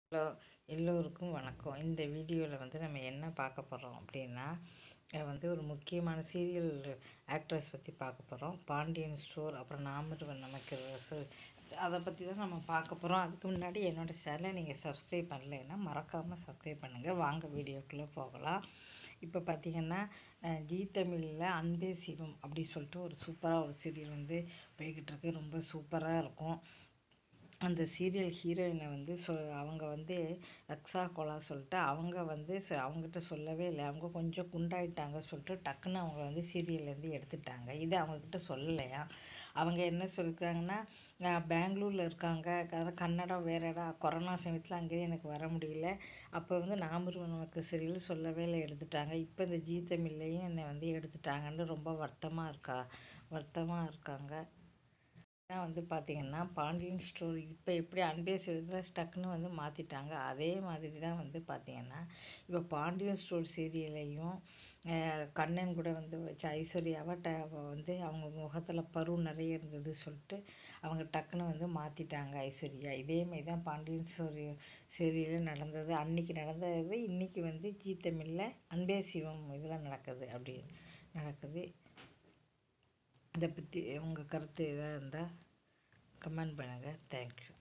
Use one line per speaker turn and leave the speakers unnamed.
hello எல்லோருக்கும் வணக்கம் இந்த வீடியோவில் வந்து நம்ம என்ன பார்க்க போகிறோம் அப்படின்னா அஹ் வந்து ஒரு முக்கியமான சீரியல் ஆக்ட்ரஸ் பற்றி பார்க்க போகிறோம் பாண்டியன் ஸ்டோர் அப்புறம் நாமருவன் நமக்கு ரசு அதை பற்றி தான் நம்ம பார்க்க போகிறோம் அதுக்கு முன்னாடி என்னோடய சேனலை நீங்கள் சப்ஸ்கிரைப் பண்ணலைன்னா மறக்காமல் சப்ஸ்கிரைப் பண்ணுங்கள் வாங்க வீடியோக்குள்ளே போகலாம் இப்போ பார்த்தீங்கன்னா அஹ் ஜீ தமிழில் அன்பே சிவம் அப்படி சொல்லிட்டு ஒரு சூப்பராக ஒரு சீரியல் வந்து போய்கிட்டு இருக்கு ரொம்ப சூப்பராக இருக்கும் அந்த சீரியல் ஹீரோயினை வந்து சொ அவங்க வந்து ரக்ஷா கோலா சொல்லிட்டு அவங்க வந்து சொ அவங்ககிட்ட சொல்லவே இல்லை அவங்க கொஞ்சம் குண்டாயிட்டாங்க சொல்லிட்டு டக்குன்னு அவங்க வந்து சீரியல்லேருந்து எடுத்துட்டாங்க இது அவங்கக்கிட்ட சொல்லலையா அவங்க என்ன சொல்லியிருக்காங்கன்னா நான் பெங்களூரில் இருக்காங்க அதாவது கன்னடம் வேற இடம் கொரோனா சமயத்தில் அங்கேயே எனக்கு வர முடியல அப்போ வந்து நாமருவன் நமக்கு சீரியல் சொல்லவே இல்லை எடுத்துட்டாங்க இப்போ இந்த ஜீ தமிழ்லையும் என்னை வந்து எடுத்துட்டாங்கன்னு ரொம்ப வருத்தமாக இருக்கா வருத்தமாக இருக்காங்க தான் வந்து பார்த்திங்கன்னா பாண்டியன் ஸ்டோரி இப்போ எப்படி அன்பே சிவத்தில் ஸ்டக்குன்னு வந்து மாற்றிட்டாங்க அதே மாதிரி தான் வந்து பார்த்திங்கன்னா இப்போ பாண்டியன் ஸ்டோர் சீரியலையும் கண்ணன் கூட வந்து வச்சு ஐஸ்வர்யாவை ட வந்து அவங்க முகத்தில் பரு நிறைய இருந்தது சொல்லிட்டு அவங்க டக்குன்னு வந்து மாற்றிட்டாங்க ஐஸ்வர்யா இதேமாரி தான் பாண்டியன் ஸ்டோரி சீரியலில் நடந்தது அன்னைக்கு நடந்தது இன்றைக்கி வந்து ஜீ தமிழில் அன்பே சிவம் இதில் நடக்குது அப்படி நடக்குது இதை பற்றி உங்கள் கருத்து எதாக இருந்தால் கமெண்ட் பண்ணுங்கள் தேங்க்யூ